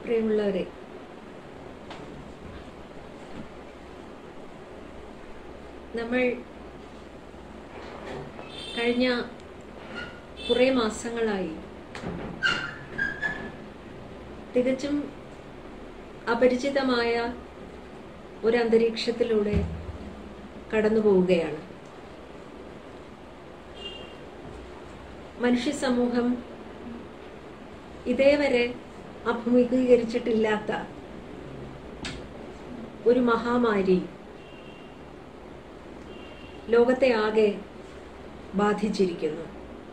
പ്രിയമുള്ളവരെ നമ്മൾ കഴിഞ്ഞ കുറേ മാസങ്ങളായി തികച്ചും അപരിചിതമായ ഒരു അന്തരീക്ഷത്തിലൂടെ കടന്നു പോവുകയാണ് മനുഷ്യ സമൂഹം ഇതേവരെ അഭിമുഖീകരിച്ചിട്ടില്ലാത്ത ഒരു മഹാമാരി ലോകത്തെ ആകെ ബാധിച്ചിരിക്കുന്നു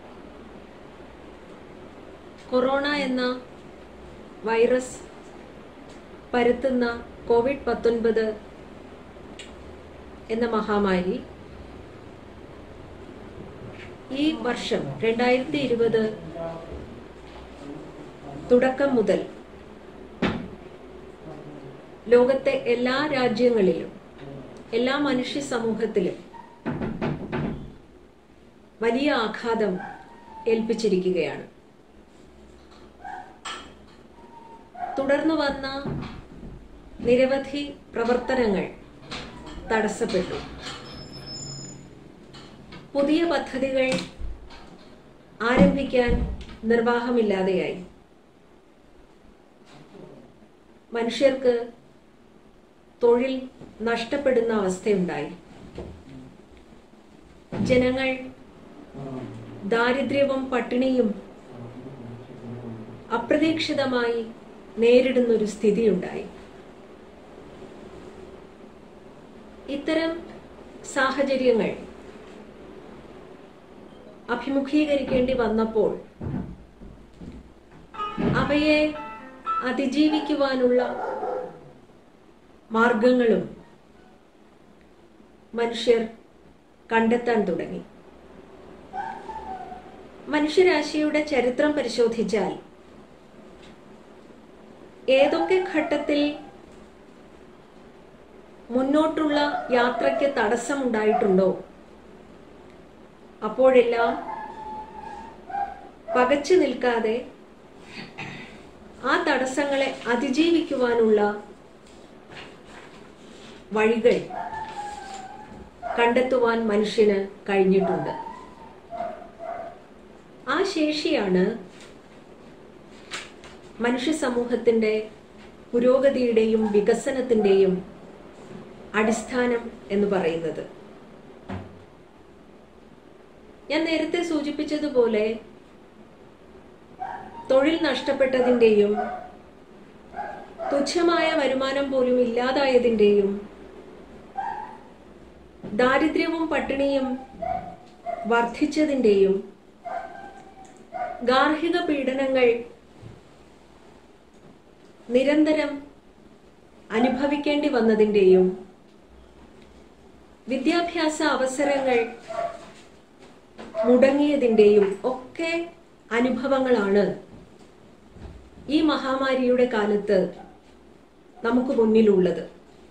കൊറോണ എന്ന വൈറസ് പരത്തുന്ന കോവിഡ് പത്തൊൻപത് എന്ന മഹാമാരി ഈ വർഷം രണ്ടായിരത്തി ഇരുപത് തുടക്കം മുതൽ ലോകത്തെ എല്ലാ രാജ്യങ്ങളിലും എല്ലാ മനുഷ്യ സമൂഹത്തിലും വലിയ ആഘാതം ഏൽപ്പിച്ചിരിക്കുകയാണ് തുടർന്നു വന്ന നിരവധി പ്രവർത്തനങ്ങൾ തടസ്സപ്പെട്ടു പുതിയ പദ്ധതികൾ ആരംഭിക്കാൻ നിർവാഹമില്ലാതെയായി മനുഷ്യർക്ക് തൊഴിൽ നഷ്ടപ്പെടുന്ന അവസ്ഥയുണ്ടായി ജനങ്ങൾ ദാരിദ്ര്യവും പട്ടിണിയും അപ്രതീക്ഷിതമായി നേരിടുന്ന ഒരു സ്ഥിതിയുണ്ടായി ഇത്തരം സാഹചര്യങ്ങൾ അഭിമുഖീകരിക്കേണ്ടി വന്നപ്പോൾ അവയെ അതിജീവിക്കുവാനുള്ള മാർഗങ്ങളും മനുഷ്യർ കണ്ടെത്താൻ തുടങ്ങി മനുഷ്യരാശിയുടെ ചരിത്രം പരിശോധിച്ചാൽ ഏതൊക്കെ ഘട്ടത്തിൽ മുന്നോട്ടുള്ള യാത്രയ്ക്ക് തടസ്സമുണ്ടായിട്ടുണ്ടോ അപ്പോഴെല്ലാം പകച്ചു നിൽക്കാതെ ആ തടസ്സങ്ങളെ അതിജീവിക്കുവാനുള്ള വഴികൾ കണ്ടെത്തുവാൻ മനുഷ്യന് കഴിഞ്ഞിട്ടുണ്ട് ആ ശേഷിയാണ് മനുഷ്യ സമൂഹത്തിന്റെ പുരോഗതിയുടെയും വികസനത്തിന്റെയും അടിസ്ഥാനം എന്ന് പറയുന്നത് ഞാൻ നേരത്തെ സൂചിപ്പിച്ചതുപോലെ തൊഴിൽ നഷ്ടപ്പെട്ടതിൻ്റെയും തുച്ഛമായ വരുമാനം പോലും ഇല്ലാതായതിൻ്റെയും ദാരിദ്ര്യവും പട്ടിണിയും വർദ്ധിച്ചതിൻ്റെയും ഗാർഹിക പീഡനങ്ങൾ നിരന്തരം അനുഭവിക്കേണ്ടി വന്നതിൻ്റെയും വിദ്യാഭ്യാസ അവസരങ്ങൾ മുടങ്ങിയതിൻ്റെയും ഒക്കെ അനുഭവങ്ങളാണ് ഈ മഹാമാരിയുടെ കാലത്ത് നമുക്ക് മുന്നിലുള്ളത്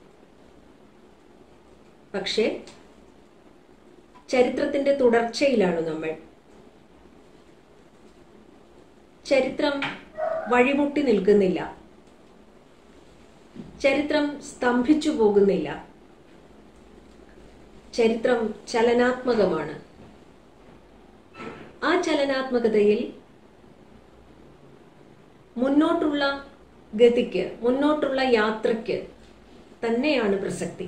പക്ഷേ ചരിത്രത്തിന്റെ തുടർച്ചയിലാണ് നമ്മൾ ചരിത്രം വഴിമുട്ടി നിൽക്കുന്നില്ല ചരിത്രം സ്തംഭിച്ചു പോകുന്നില്ല ചരിത്രം ചലനാത്മകമാണ് ആ ചലനാത്മകതയിൽ മുന്നോട്ടുള്ള ഗതിക്ക് മുന്നോട്ടുള്ള യാത്രയ്ക്ക് തന്നെയാണ് പ്രസക്തി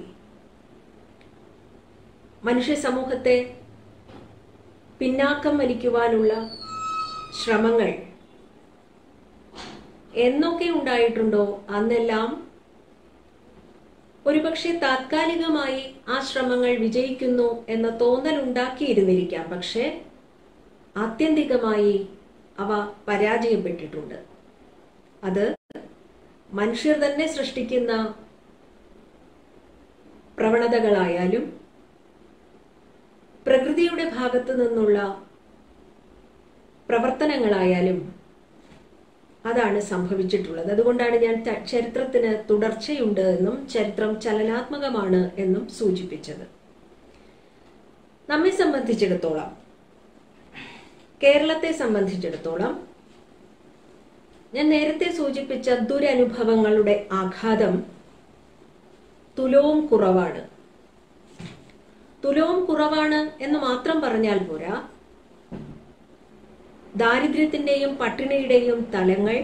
മനുഷ്യ സമൂഹത്തെ പിന്നാക്കം വലിക്കുവാനുള്ള ശ്രമങ്ങൾ എന്നൊക്കെ ഉണ്ടായിട്ടുണ്ടോ അന്നെല്ലാം ഒരുപക്ഷെ താത്കാലികമായി ആ ശ്രമങ്ങൾ വിജയിക്കുന്നു എന്ന തോന്നൽ ഉണ്ടാക്കിയിരുന്നിരിക്കാം പക്ഷേ ആത്യന്തികമായി അവ പരാജയപ്പെട്ടിട്ടുണ്ട് അത് മനുഷ്യർ തന്നെ സൃഷ്ടിക്കുന്ന പ്രവണതകളായാലും പ്രകൃതിയുടെ ഭാഗത്തു നിന്നുള്ള പ്രവർത്തനങ്ങളായാലും അതാണ് സംഭവിച്ചിട്ടുള്ളത് അതുകൊണ്ടാണ് ഞാൻ ത- ചരിത്രത്തിന് തുടർച്ചയുണ്ട് എന്നും ചരിത്രം ചലനാത്മകമാണ് എന്നും സൂചിപ്പിച്ചത് നമ്മെ സംബന്ധിച്ചിടത്തോളം കേരളത്തെ സംബന്ധിച്ചിടത്തോളം ഞാൻ നേരത്തെ സൂചിപ്പിച്ച ദുരനുഭവങ്ങളുടെ ആഘാതം തുലവും കുറവാണ് തുലവും കുറവാണ് എന്ന് മാത്രം പറഞ്ഞാൽ പോരാ ദാരിദ്ര്യത്തിന്റെയും പട്ടിണിയുടെയും തലങ്ങൾ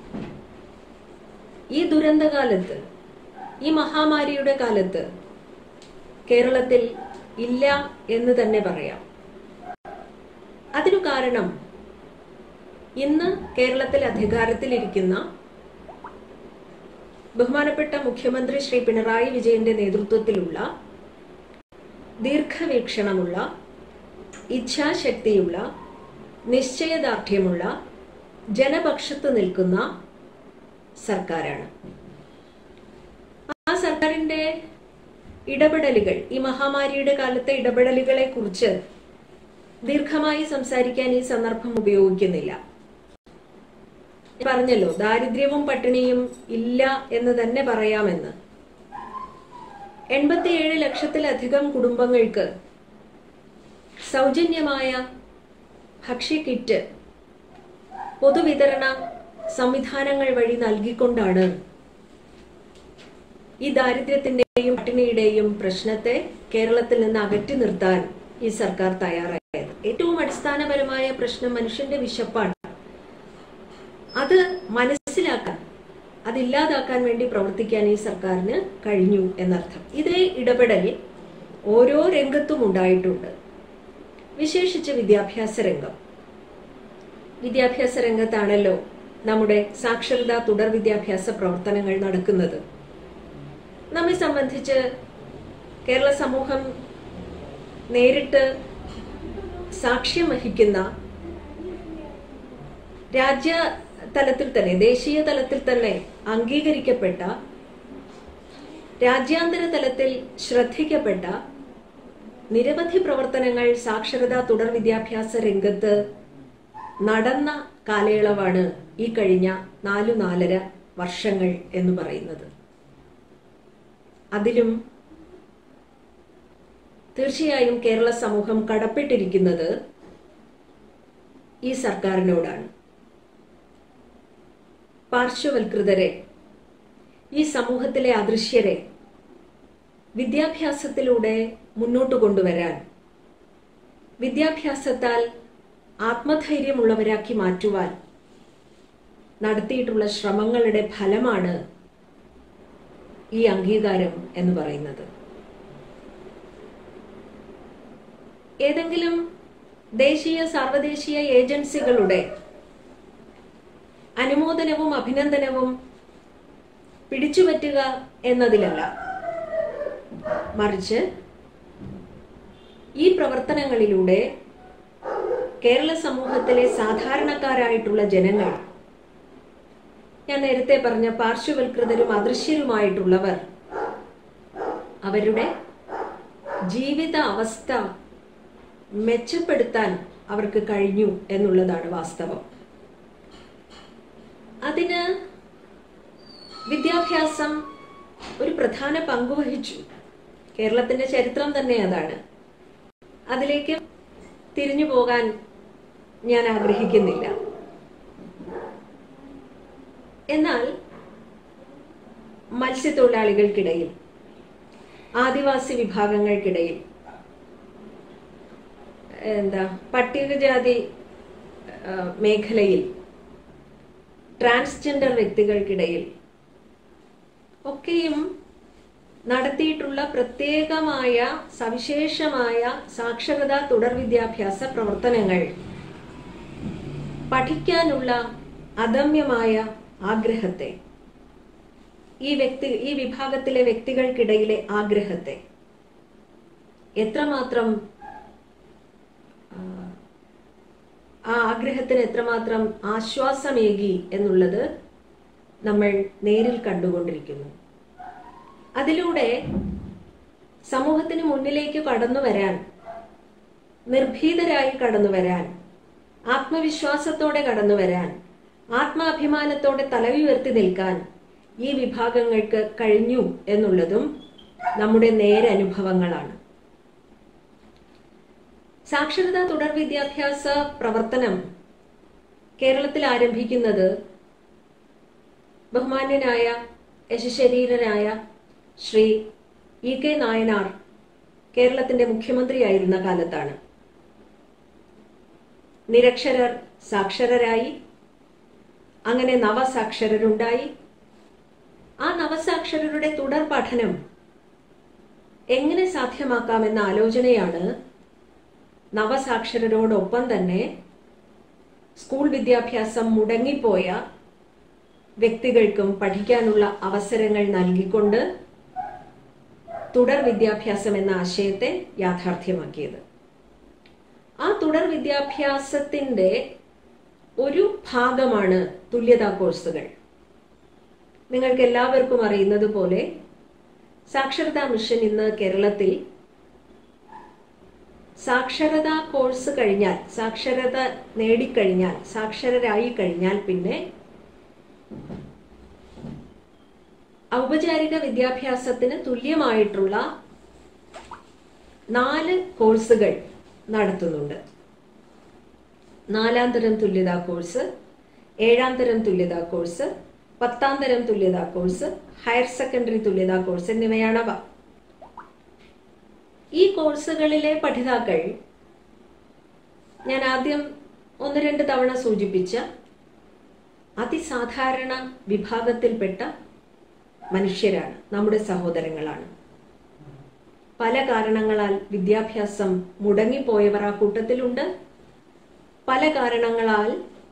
ഈ ദുരന്തകാലത്ത് ഈ മഹാമാരിയുടെ കാലത്ത് കേരളത്തിൽ ഇല്ല എന്ന് തന്നെ പറയാം അതിനു കാരണം ഇന്ന് കേരളത്തിൽ അധികാരത്തിലിരിക്കുന്ന ബഹുമാനപ്പെട്ട മുഖ്യമന്ത്രി ശ്രീ പിണറായി വിജയന്റെ നേതൃത്വത്തിലുള്ള ദീർഘവീക്ഷണമുള്ള ഇച്ഛാശക്തിയുള്ള നിശ്ചയദാർഢ്യമുള്ള ജനപക്ഷത്ത് നിൽക്കുന്ന സർക്കാരാണ് ആ സർക്കാരിന്റെ ഇടപെടലുകൾ ഈ മഹാമാരിയുടെ കാലത്തെ ഇടപെടലുകളെ കുറിച്ച് ദീർഘമായി സംസാരിക്കാൻ ഈ സന്ദർഭം ഉപയോഗിക്കുന്നില്ല പറഞ്ഞല്ലോ ദാരിദ്ര്യവും പട്ടിണിയും ഇല്ല എന്ന് തന്നെ പറയാമെന്ന് എൺപത്തിയേഴ് ലക്ഷത്തിലധികം കുടുംബങ്ങൾക്ക് സൗജന്യമായ ഭക്ഷ്യ കിറ്റ് പൊതുവിതരണ സംവിധാനങ്ങൾ വഴി നൽകിക്കൊണ്ടാണ് ഈ ദാരിദ്ര്യത്തിന്റെയും പട്ടിണിയുടെയും പ്രശ്നത്തെ കേരളത്തിൽ നിന്ന് അകറ്റി നിർത്താൻ ഈ സർക്കാർ തയ്യാറായത് ഏറ്റവും അടിസ്ഥാനപരമായ പ്രശ്നം മനുഷ്യന്റെ വിശപ്പാണ് അത് മനസ്സിലാക്കാൻ അതില്ലാതാക്കാൻ വേണ്ടി പ്രവർത്തിക്കാൻ ഈ സർക്കാരിന് കഴിഞ്ഞു എന്നർത്ഥം ഇതേ ഇടപെടൽ ഓരോ രംഗത്തും ഉണ്ടായിട്ടുണ്ട് വിശേഷിച്ച് വിദ്യാഭ്യാസ രംഗം വിദ്യാഭ്യാസ രംഗത്താണല്ലോ നമ്മുടെ സാക്ഷരതാ തുടർ വിദ്യാഭ്യാസ പ്രവർത്തനങ്ങൾ നടക്കുന്നത് നമ്മെ സംബന്ധിച്ച് കേരള സമൂഹം നേരിട്ട് സാക്ഷ്യം വഹിക്കുന്ന രാജ്യ തലത്തിൽ തന്നെ ദേശീയ തലത്തിൽ തന്നെ അംഗീകരിക്കപ്പെട്ട രാജ്യാന്തര തലത്തിൽ ശ്രദ്ധിക്കപ്പെട്ട നിരവധി പ്രവർത്തനങ്ങൾ സാക്ഷരതാ തുടർ വിദ്യാഭ്യാസ രംഗത്ത് നടന്ന കാലയളവാണ് ഈ കഴിഞ്ഞ നാലു നാലര വർഷങ്ങൾ എന്ന് പറയുന്നത് അതിലും തീർച്ചയായും കേരള സമൂഹം കടപ്പെട്ടിരിക്കുന്നത് ഈ സർക്കാരിനോടാണ് പാർശ്വവൽകൃതരെ ഈ സമൂഹത്തിലെ അദൃശ്യരെ വിദ്യാഭ്യാസത്തിലൂടെ മുന്നോട്ട് കൊണ്ടുവരാൻ വിദ്യാഭ്യാസത്താൽ ആത്മധൈര്യമുള്ളവരാക്കി മാറ്റുവാൻ നടത്തിയിട്ടുള്ള ശ്രമങ്ങളുടെ ഫലമാണ് ഈ അംഗീകാരം എന്ന് പറയുന്നത് ഏതെങ്കിലും ദേശീയ സാർവദേശീയ ഏജൻസികളുടെ അനുമോദനവും അഭിനന്ദനവും പിടിച്ചുപറ്റുക എന്നതിലല്ല മറിച്ച് ഈ പ്രവർത്തനങ്ങളിലൂടെ കേരള സമൂഹത്തിലെ സാധാരണക്കാരായിട്ടുള്ള ജനങ്ങൾ ഞാൻ നേരത്തെ പറഞ്ഞ പാർശ്വവൽകൃതരും അദൃശ്യരുമായിട്ടുള്ളവർ അവരുടെ ജീവിത അവസ്ഥ മെച്ചപ്പെടുത്താൻ അവർക്ക് കഴിഞ്ഞു എന്നുള്ളതാണ് വാസ്തവം അതിന് വിദ്യാഭ്യാസം ഒരു പ്രധാന പങ്ക് വഹിച്ചു കേരളത്തിന്റെ ചരിത്രം തന്നെ അതാണ് അതിലേക്ക് തിരിഞ്ഞു പോകാൻ ഞാൻ ആഗ്രഹിക്കുന്നില്ല എന്നാൽ മത്സ്യത്തൊഴിലാളികൾക്കിടയിൽ ആദിവാസി വിഭാഗങ്ങൾക്കിടയിൽ എന്താ പട്ടികജാതി ആ, മേഖലയിൽ ട്രാൻസ്ജെൻഡർ വ്യക്തികൾക്കിടയിൽ ഒക്കെയും നടത്തിയിട്ടുള്ള പ്രത്യേകമായ സവിശേഷമായ സാക്ഷരതാ തുടർ വിദ്യാഭ്യാസ പ്രവർത്തനങ്ങൾ പഠിക്കാനുള്ള അദമ്യമായ ആഗ്രഹത്തെ ഈ വ്യക്തി ഈ വിഭാഗത്തിലെ വ്യക്തികൾക്കിടയിലെ ആഗ്രഹത്തെ എത്രമാത്രം ആ, ആ ആഗ്രഹത്തിന് എത്രമാത്രം ആശ്വാസമേകി എന്നുള്ളത് നമ്മൾ നേരിൽ കണ്ടുകൊണ്ടിരിക്കുന്നു അതിലൂടെ സമൂഹത്തിന് മുന്നിലേക്ക് കടന്നു വരാൻ നിർഭീതരായി കടന്നു വരാൻ ആത്മവിശ്വാസത്തോടെ കടന്നു വരാൻ ആത്മാഭിമാനത്തോടെ തലയുയർത്തി നിൽക്കാൻ ഈ വിഭാഗങ്ങൾക്ക് കഴിഞ്ഞു എന്നുള്ളതും നമ്മുടെ നേരനുഭവങ്ങളാണ് സാക്ഷരതാ തുടർ വിദ്യാഭ്യാസ പ്രവർത്തനം കേരളത്തിൽ ആരംഭിക്കുന്നത് ബഹുമാന്യനായ യശശരീരനായ ശ്രീ ഇ കെ നായനാർ കേരളത്തിന്റെ മുഖ്യമന്ത്രിയായിരുന്ന കാലത്താണ് നിരക്ഷരർ സാക്ഷരരായി അങ്ങനെ നവസാക്ഷരരുണ്ടായി ആ നവസാക്ഷരരുടെ തുടർ പഠനം എങ്ങനെ സാധ്യമാക്കാമെന്ന ആലോചനയാണ് നവസാക്ഷരരോടൊപ്പം തന്നെ സ്കൂൾ വിദ്യാഭ്യാസം മുടങ്ങിപ്പോയ വ്യക്തികൾക്കും പഠിക്കാനുള്ള അവസരങ്ങൾ നൽകിക്കൊണ്ട് തുടർ വിദ്യാഭ്യാസം എന്ന ആശയത്തെ യാഥാർത്ഥ്യമാക്കിയത് ആ തുടർ വിദ്യാഭ്യാസത്തിന്റെ ഒരു ഭാഗമാണ് തുല്യതാ കോഴ്സുകൾ നിങ്ങൾക്ക് എല്ലാവർക്കും അറിയുന്നത് പോലെ സാക്ഷരതാ മിഷൻ ഇന്ന് കേരളത്തിൽ സാക്ഷരതാ കോഴ്സ് കഴിഞ്ഞാൽ സാക്ഷരത നേടിക്കഴിഞ്ഞാൽ സാക്ഷരരായി കഴിഞ്ഞാൽ പിന്നെ ഔപചാരിക വിദ്യാഭ്യാസത്തിന് തുല്യമായിട്ടുള്ള നാല് കോഴ്സുകൾ നടത്തുന്നുണ്ട് നാലാം തരം തുല്യതാ കോഴ്സ് ഏഴാം തരം തുല്യതാ കോഴ്സ് പത്താം തരം തുല്യതാ കോഴ്സ് ഹയർ സെക്കൻഡറി തുല്യതാ കോഴ്സ് എന്നിവയാണവ ഈ കോഴ്സുകളിലെ പഠിതാക്കൾ ഞാൻ ആദ്യം ഒന്ന് രണ്ട് തവണ സൂചിപ്പിച്ച അതിസാധാരണ വിഭാഗത്തിൽപ്പെട്ട മനുഷ്യരാണ് നമ്മുടെ സഹോദരങ്ങളാണ് പല കാരണങ്ങളാൽ വിദ്യാഭ്യാസം മുടങ്ങിപ്പോയവർ ആ കൂട്ടത്തിലുണ്ട് പല കാരണങ്ങളാൽ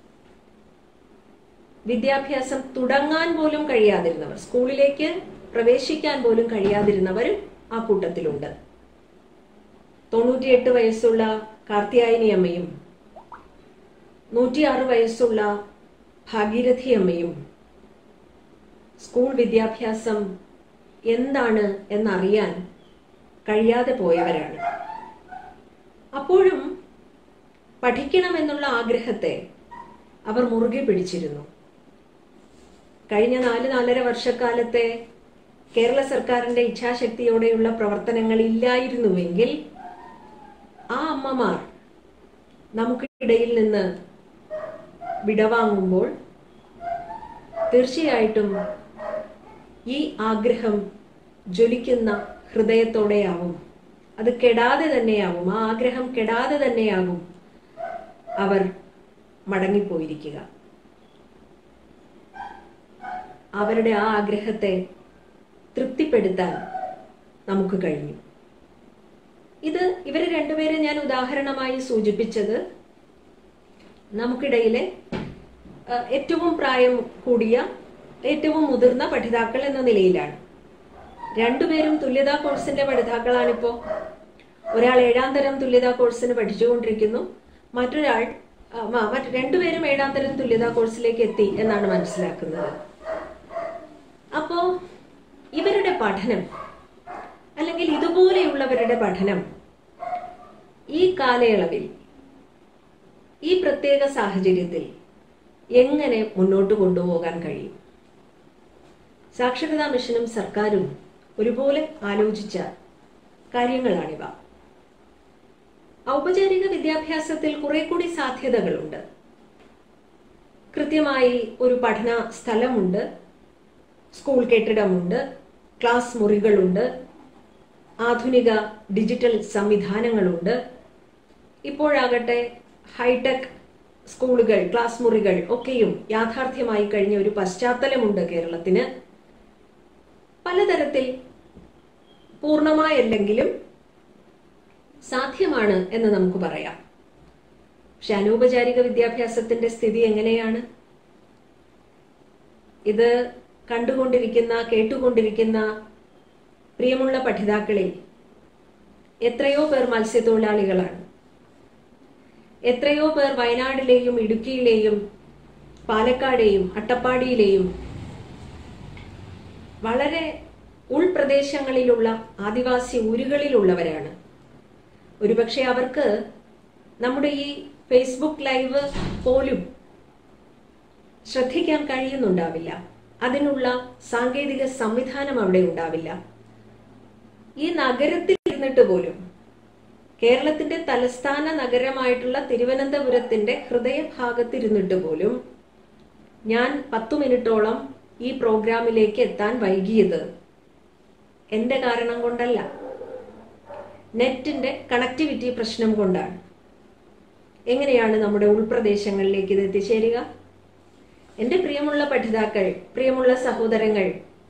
വിദ്യാഭ്യാസം തുടങ്ങാൻ പോലും കഴിയാതിരുന്നവർ സ്കൂളിലേക്ക് പ്രവേശിക്കാൻ പോലും കഴിയാതിരുന്നവരും ആ കൂട്ടത്തിലുണ്ട് തൊണ്ണൂറ്റിയെട്ട് വയസ്സുള്ള കാർത്തിയായനി അമ്മയും നൂറ്റിയാറ് വയസ്സുള്ള ഭാഗീരഥി അമ്മയും സ്കൂൾ വിദ്യാഭ്യാസം എന്താണ് എന്നറിയാൻ കഴിയാതെ പോയവരാണ് അപ്പോഴും പഠിക്കണമെന്നുള്ള ആഗ്രഹത്തെ അവർ മുറുകെ പിടിച്ചിരുന്നു കഴിഞ്ഞ നാല് നാലര വർഷക്കാലത്തെ കേരള സർക്കാരിന്റെ ഇച്ഛാശക്തിയോടെയുള്ള പ്രവർത്തനങ്ങൾ ഇല്ലായിരുന്നുവെങ്കിൽ ആ അമ്മമാർ നമുക്കിടയിൽ നിന്ന് വിടവാങ്ങുമ്പോൾ തീർച്ചയായിട്ടും ഈ ആഗ്രഹം ജ്വലിക്കുന്ന ഹൃദയത്തോടെയാവും അത് കെടാതെ തന്നെയാവും ആ ആഗ്രഹം കെടാതെ തന്നെയാകും അവർ മടങ്ങിപ്പോയിരിക്കുക അവരുടെ ആ ആഗ്രഹത്തെ തൃപ്തിപ്പെടുത്താൻ നമുക്ക് കഴിഞ്ഞു ഇത് ഇവരെ രണ്ടുപേരെ ഞാൻ ഉദാഹരണമായി സൂചിപ്പിച്ചത് നമുക്കിടയിലെ അഹ്, ഏറ്റവും പ്രായം കൂടിയ ഏറ്റവും മുതിർന്ന പഠിതാക്കൾ എന്ന നിലയിലാണ് രണ്ടുപേരും തുല്യതാ കോഴ്സിന്റെ പഠിതാക്കളാണിപ്പോ ഒരാൾ ഏഴാം തരം തുല്യതാ കോഴ്സിന് പഠിച്ചുകൊണ്ടിരിക്കുന്നു മറ്റൊരാൾ ആ, മ- മറ്റ് രണ്ടുപേരും ഏഴാം തരം തുല്യതാ കോഴ്സിലേക്ക് എത്തി എന്നാണ് മനസ്സിലാക്കുന്നത് അപ്പോ ഇവരുടെ പഠനം അല്ലെങ്കിൽ ഇതുപോലെയുള്ളവരുടെ പഠനം ഈ കാലയളവിൽ ഈ പ്രത്യേക സാഹചര്യത്തിൽ എങ്ങനെ മുന്നോട്ട് കൊണ്ടുപോകാൻ കഴിയും സാക്ഷരതാ മിഷനും സർക്കാരും ഒരുപോലെ ആലോചിച്ച കാര്യങ്ങളാണിവ ഔപചാരിക വിദ്യാഭ്യാസത്തിൽ കുറെ കൂടി സാധ്യതകളുണ്ട് കൃത്യമായി ഒരു പഠന സ്ഥലമുണ്ട് സ്കൂൾ കെട്ടിടമുണ്ട് ക്ലാസ് മുറികളുണ്ട് ആധുനിക ഡിജിറ്റൽ സംവിധാനങ്ങളുണ്ട് ഇപ്പോഴാകട്ടെ ഹൈടെക് സ്കൂളുകൾ ക്ലാസ് മുറികൾ ഒക്കെയും യാഥാർത്ഥ്യമായി കഴിഞ്ഞ ഒരു പശ്ചാത്തലമുണ്ട് കേരളത്തിന് പലതരത്തിൽ പൂർണ്ണമായല്ലെങ്കിലും സാധ്യമാണ് എന്ന് നമുക്ക് പറയാം പക്ഷെ അനൗപചാരിക വിദ്യാഭ്യാസത്തിന്റെ സ്ഥിതി എങ്ങനെയാണ് ഇത് കണ്ടുകൊണ്ടിരിക്കുന്ന കേട്ടുകൊണ്ടിരിക്കുന്ന പ്രിയമുള്ള പഠിതാക്കളിൽ എത്രയോ പേർ മത്സ്യത്തൊഴിലാളികളാണ് എത്രയോ പേർ വയനാടിലെയും ഇടുക്കിയിലെയും പാലക്കാടെയും അട്ടപ്പാടിയിലെയും വളരെ ഉൾപ്രദേശങ്ങളിലുള്ള ആദിവാസി ഊരുകളിലുള്ളവരാണ് ഒരുപക്ഷെ അവർക്ക് നമ്മുടെ ഈ ഫേസ്ബുക്ക് ലൈവ് പോലും ശ്രദ്ധിക്കാൻ കഴിയുന്നുണ്ടാവില്ല അതിനുള്ള സാങ്കേതിക സംവിധാനം അവിടെ ഉണ്ടാവില്ല ഈ നഗരത്തിൽ ഇരുന്നിട്ട് പോലും കേരളത്തിന്റെ തലസ്ഥാന നഗരമായിട്ടുള്ള തിരുവനന്തപുരത്തിന്റെ ഹൃദയഭാഗത്തിരുന്നിട്ട് പോലും ഞാൻ പത്തു മിനിറ്റോളം ഈ പ്രോഗ്രാമിലേക്ക് എത്താൻ വൈകിയത് എൻ്റെ കാരണം കൊണ്ടല്ല നെറ്റിന്റെ കണക്ടിവിറ്റി പ്രശ്നം കൊണ്ടാണ് എങ്ങനെയാണ് നമ്മുടെ ഉൾപ്രദേശങ്ങളിലേക്ക് ഇത് എത്തിച്ചേരുക എൻ്റെ പ്രിയമുള്ള പഠിതാക്കൾ പ്രിയമുള്ള സഹോദരങ്ങൾ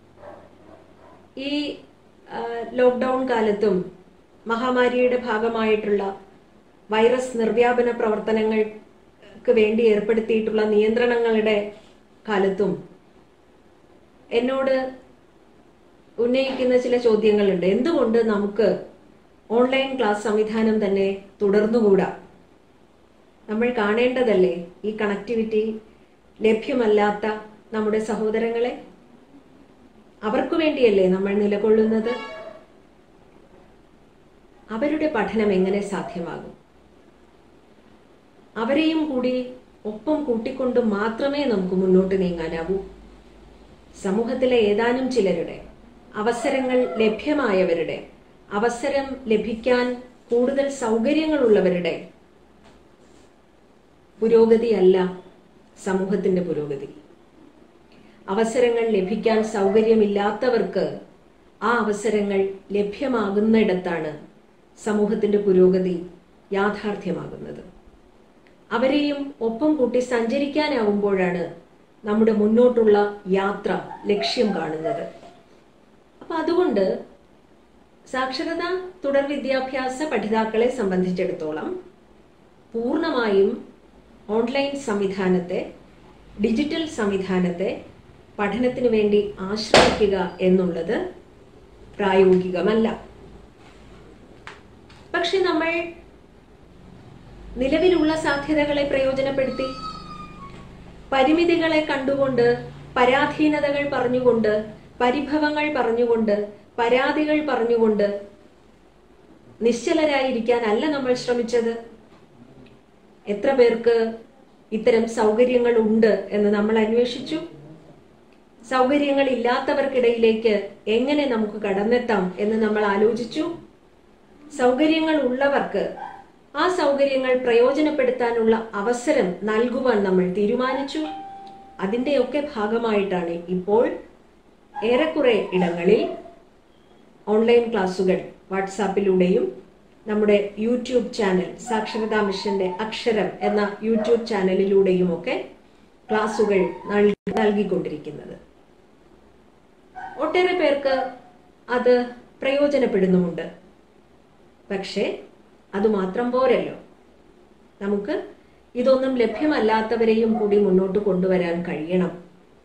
ഈ ആ, ലോക്ക്ഡൗൺ കാലത്തും മഹാമാരിയുടെ ഭാഗമായിട്ടുള്ള വൈറസ് നിർവ്യാപന പ്രവർത്തനങ്ങൾക്ക് വേണ്ടി ഏർപ്പെടുത്തിയിട്ടുള്ള നിയന്ത്രണങ്ങളുടെ കാലത്തും എന്നോട് ഉന്നയിക്കുന്ന ചില ചോദ്യങ്ങളുണ്ട് എന്തുകൊണ്ട് നമുക്ക് ഓൺലൈൻ ക്ലാസ് സംവിധാനം തന്നെ തുടർന്നുകൂടാ നമ്മൾ കാണേണ്ടതല്ലേ ഈ കണക്ടിവിറ്റി ലഭ്യമല്ലാത്ത നമ്മുടെ സഹോദരങ്ങളെ അവർക്കു വേണ്ടിയല്ലേ നമ്മൾ നിലകൊള്ളുന്നത് അവരുടെ പഠനം എങ്ങനെ സാധ്യമാകും അവരെയും കൂടി ഒപ്പം കൂട്ടിക്കൊണ്ട് മാത്രമേ നമുക്ക് മുന്നോട്ട് നീങ്ങാനാവൂ സമൂഹത്തിലെ ഏതാനും ചിലരുടെ അവസരങ്ങൾ ലഭ്യമായവരുടെ അവസരം ലഭിക്കാൻ കൂടുതൽ സൗകര്യങ്ങളുള്ളവരുടെ പുരോഗതിയല്ല സമൂഹത്തിന്റെ പുരോഗതി അവസരങ്ങൾ ലഭിക്കാൻ സൗകര്യമില്ലാത്തവർക്ക് ആ അവസരങ്ങൾ ലഭ്യമാകുന്നിടത്താണ് സമൂഹത്തിന്റെ പുരോഗതി യാഥാർത്ഥ്യമാകുന്നത് അവരെയും ഒപ്പം കൂട്ടി സഞ്ചരിക്കാനാവുമ്പോഴാണ് നമ്മുടെ മുന്നോട്ടുള്ള യാത്ര ലക്ഷ്യം കാണുന്നത് അപ്പൊ അതുകൊണ്ട് സാക്ഷരത തുടർ വിദ്യാഭ്യാസ പഠിതാക്കളെ സംബന്ധിച്ചിടത്തോളം പൂർണ്ണമായും ഓൺലൈൻ സംവിധാനത്തെ ഡിജിറ്റൽ സംവിധാനത്തെ പഠനത്തിന് വേണ്ടി ആശ്രയിക്കുക എന്നുള്ളത് പ്രായോഗികമല്ല പക്ഷെ നമ്മൾ നിലവിലുള്ള സാധ്യതകളെ പ്രയോജനപ്പെടുത്തി പരിമിതികളെ കണ്ടുകൊണ്ട് പരാധീനതകൾ പറഞ്ഞുകൊണ്ട് പരിഭവങ്ങൾ പറഞ്ഞുകൊണ്ട് പരാതികൾ പറഞ്ഞുകൊണ്ട് നിശ്ചലരായിരിക്കാനല്ല നമ്മൾ ശ്രമിച്ചത് എത്ര പേർക്ക് ഇത്തരം സൗകര്യങ്ങൾ ഉണ്ട് എന്ന് നമ്മൾ അന്വേഷിച്ചു സൗകര്യങ്ങൾ ഇല്ലാത്തവർക്കിടയിലേക്ക് എങ്ങനെ നമുക്ക് കടന്നെത്താം എന്ന് നമ്മൾ ആലോചിച്ചു സൗകര്യങ്ങൾ ഉള്ളവർക്ക് ആ സൗകര്യങ്ങൾ പ്രയോജനപ്പെടുത്താനുള്ള അവസരം നൽകുവാൻ നമ്മൾ തീരുമാനിച്ചു അതിൻ്റെയൊക്കെ ഭാഗമായിട്ടാണ് ഇപ്പോൾ ഏറെക്കുറെ ഇടങ്ങളിൽ ഓൺലൈൻ ക്ലാസുകൾ വാട്സാപ്പിലൂടെയും നമ്മുടെ യൂട്യൂബ് ചാനൽ സാക്ഷരതാ മിഷന്റെ അക്ഷരം എന്ന യൂട്യൂബ് ചാനലിലൂടെയുമൊക്കെ ക്ലാസുകൾ നൽ- നൽകിക്കൊണ്ടിരിക്കുന്നത് ഒട്ടേറെ പേർക്ക് അത് പ്രയോജനപ്പെടുന്നുമുണ്ട് പക്ഷേ അതുമാത്രം പോരല്ലോ നമുക്ക് ഇതൊന്നും ലഭ്യമല്ലാത്തവരെയും കൂടി മുന്നോട്ട് കൊണ്ടുവരാൻ കഴിയണം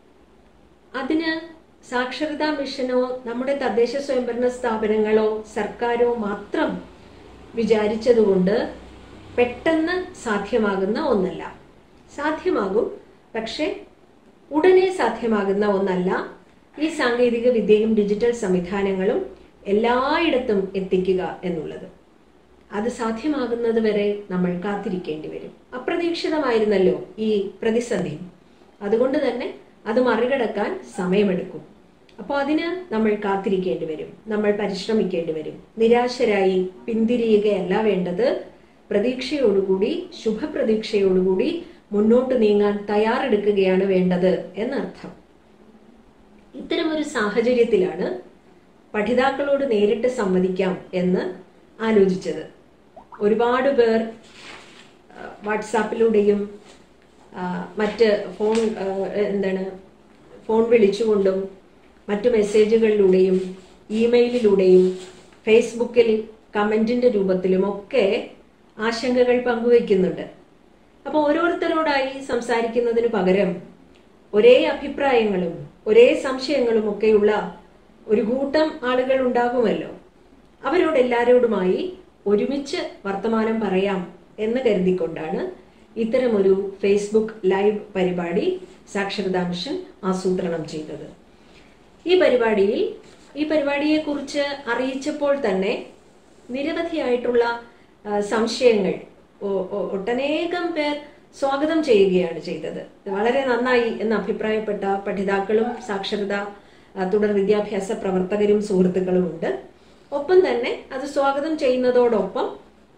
അതിന് സാക്ഷരതാ മിഷനോ നമ്മുടെ തദ്ദേശ സ്വയംഭരണ സ്ഥാപനങ്ങളോ സർക്കാരോ മാത്രം വിചാരിച്ചതുകൊണ്ട് പെട്ടെന്ന് സാധ്യമാകുന്ന ഒന്നല്ല സാധ്യമാകും പക്ഷെ ഉടനെ സാധ്യമാകുന്ന ഒന്നല്ല ഈ സാങ്കേതിക വിദ്യയും ഡിജിറ്റൽ സംവിധാനങ്ങളും എല്ലായിടത്തും എത്തിക്കുക എന്നുള്ളത് അത് സാധ്യമാകുന്നത് വരെ നമ്മൾ കാത്തിരിക്കേണ്ടി വരും അപ്രതീക്ഷിതമായിരുന്നല്ലോ ഈ പ്രതിസന്ധി അതുകൊണ്ട് തന്നെ അത് മറികടക്കാൻ സമയമെടുക്കും അപ്പോൾ അതിന് നമ്മൾ കാത്തിരിക്കേണ്ടി വരും നമ്മൾ പരിശ്രമിക്കേണ്ടി വരും നിരാശരായി പിന്തിരിയുകയല്ല വേണ്ടത് പ്രതീക്ഷയോടുകൂടി ശുഭപ്രതീക്ഷയോടുകൂടി മുന്നോട്ട് നീങ്ങാൻ തയ്യാറെടുക്കുകയാണ് വേണ്ടത് എന്നർത്ഥം ഇത്തരമൊരു സാഹചര്യത്തിലാണ് പഠിതാക്കളോട് നേരിട്ട് സംവദിക്കാം എന്ന് ആലോചിച്ചത് ഒരുപാട് പേർ ആ, വാട്സാപ്പിലൂടെയും ആ, മറ്റ് ഫോൺ ആ, എന്താണ് ഫോൺ വിളിച്ചുകൊണ്ടും മറ്റു മെസ്സേജുകളിലൂടെയും ഇമെയിലിലൂടെയും ഫേസ്ബുക്കിൽ കമൻറ്റിൻ്റെ രൂപത്തിലുമൊക്കെ ആശങ്കകൾ പങ്കുവയ്ക്കുന്നുണ്ട് അപ്പോൾ ഓരോരുത്തരോടായി സംസാരിക്കുന്നതിന് പകരം ഒരേ അഭിപ്രായങ്ങളും ഒരേ സംശയങ്ങളും ഒക്കെയുള്ള ഒരു കൂട്ടം ആളുകൾ ഉണ്ടാകുമല്ലോ അവരോട് എല്ലാവരോടുമായി ഒരുമിച്ച് വർത്തമാനം പറയാം എന്ന് കരുതിക്കൊണ്ടാണ് ഇത്തരമൊരു ഫേസ്ബുക്ക് ലൈവ് പരിപാടി സാക്ഷരതാ മിഷൻ ആസൂത്രണം ചെയ്തത് ഈ പരിപാടിയിൽ ഈ പരിപാടിയെക്കുറിച്ച് അറിയിച്ചപ്പോൾ തന്നെ നിരവധിയായിട്ടുള്ള ആ, സംശയങ്ങൾ ഒ- ഒ- ഒട്ടനേകം പേർ സ്വാഗതം ചെയ്യുകയാണ് ചെയ്തത് ഇത് വളരെ നന്നായി എന്ന് അഭിപ്രായപ്പെട്ട പഠിതാക്കളും സാക്ഷരത ആ, തുടർ വിദ്യാഭ്യാസ പ്രവർത്തകരും സുഹൃത്തുക്കളും ഉണ്ട് ഒപ്പം തന്നെ അത് സ്വാഗതം ചെയ്യുന്നതോടൊപ്പം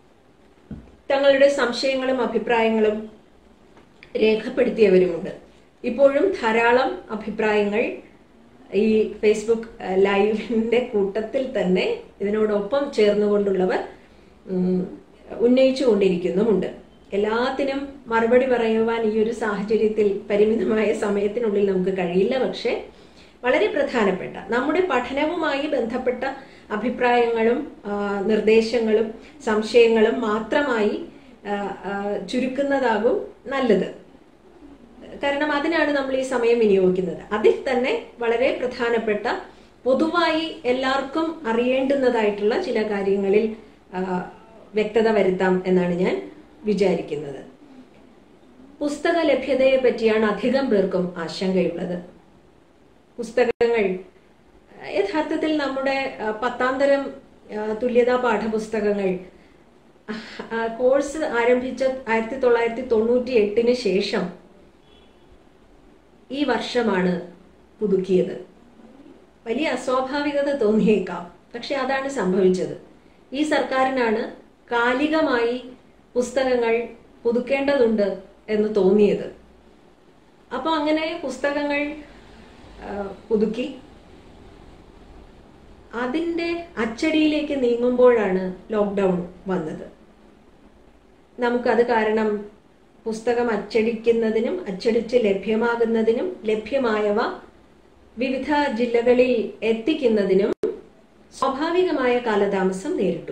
തങ്ങളുടെ സംശയങ്ങളും അഭിപ്രായങ്ങളും രേഖപ്പെടുത്തിയവരുമുണ്ട് ഇപ്പോഴും ധാരാളം അഭിപ്രായങ്ങൾ ഈ ഫേസ്ബുക്ക് ഏഹ്, ലൈവിന്റെ കൂട്ടത്തിൽ തന്നെ ഇതിനോടൊപ്പം ചേർന്നുകൊണ്ടുള്ളവർ ഉം, ഉന്നയിച്ചുകൊണ്ടിരിക്കുന്നുമുണ്ട് എല്ലാത്തിനും മറുപടി പറയുവാൻ ഈ ഒരു സാഹചര്യത്തിൽ പരിമിതമായ സമയത്തിനുള്ളിൽ നമുക്ക് കഴിയില്ല പക്ഷേ വളരെ പ്രധാനപ്പെട്ട നമ്മുടെ പഠനവുമായി ബന്ധപ്പെട്ട അഭിപ്രായങ്ങളും ആ, നിർദ്ദേശങ്ങളും സംശയങ്ങളും മാത്രമായി ആ, ആ, ചുരുക്കുന്നതാകും നല്ലത് കാരണം അതിനാണ് നമ്മൾ ഈ സമയം വിനിയോഗിക്കുന്നത് അതിൽ തന്നെ വളരെ പ്രധാനപ്പെട്ട പൊതുവായി എല്ലാവർക്കും അറിയേണ്ടുന്നതായിട്ടുള്ള ചില കാര്യങ്ങളിൽ ആ, വ്യക്തത വരുത്താം എന്നാണ് ഞാൻ വിചാരിക്കുന്നത് പുസ്തക ലഭ്യതയെ പറ്റിയാണ് അധികം പേർക്കും ആശങ്കയുള്ളത് പുസ്തകങ്ങൾ യഥാർത്ഥത്തിൽ നമ്മുടെ ആ, പത്താം തരം ആ, തുല്യതാ പാഠപുസ്തകങ്ങൾ ആ, കോഴ്സ് ആരംഭിച്ച ആയിരത്തി തൊള്ളായിരത്തി തൊണ്ണൂറ്റി എട്ടിന് ശേഷം ഈ വർഷമാണ് പുതുക്കിയത് വലിയ അസ്വാഭാവികത തോന്നിയേക്കാം പക്ഷെ അതാണ് സംഭവിച്ചത് ഈ സർക്കാരിനാണ് കാലികമായി പുസ്തകങ്ങൾ പുതുക്കേണ്ടതുണ്ട് എന്ന് തോന്നിയത് അപ്പോൾ അങ്ങനെ പുസ്തകങ്ങൾ ആ, പുതുക്കി അതിൻ്റെ അച്ചടിയിലേക്ക് നീങ്ങുമ്പോഴാണ് ലോക്ക്ഡൗൺ വന്നത് നമുക്കത് കാരണം പുസ്തകം അച്ചടിക്കുന്നതിനും അച്ചടിച്ച് ലഭ്യമാകുന്നതിനും ലഭ്യമായവ വിവിധ ജില്ലകളിൽ എത്തിക്കുന്നതിനും സ്വാഭാവികമായ കാലതാമസം നേരിട്ടു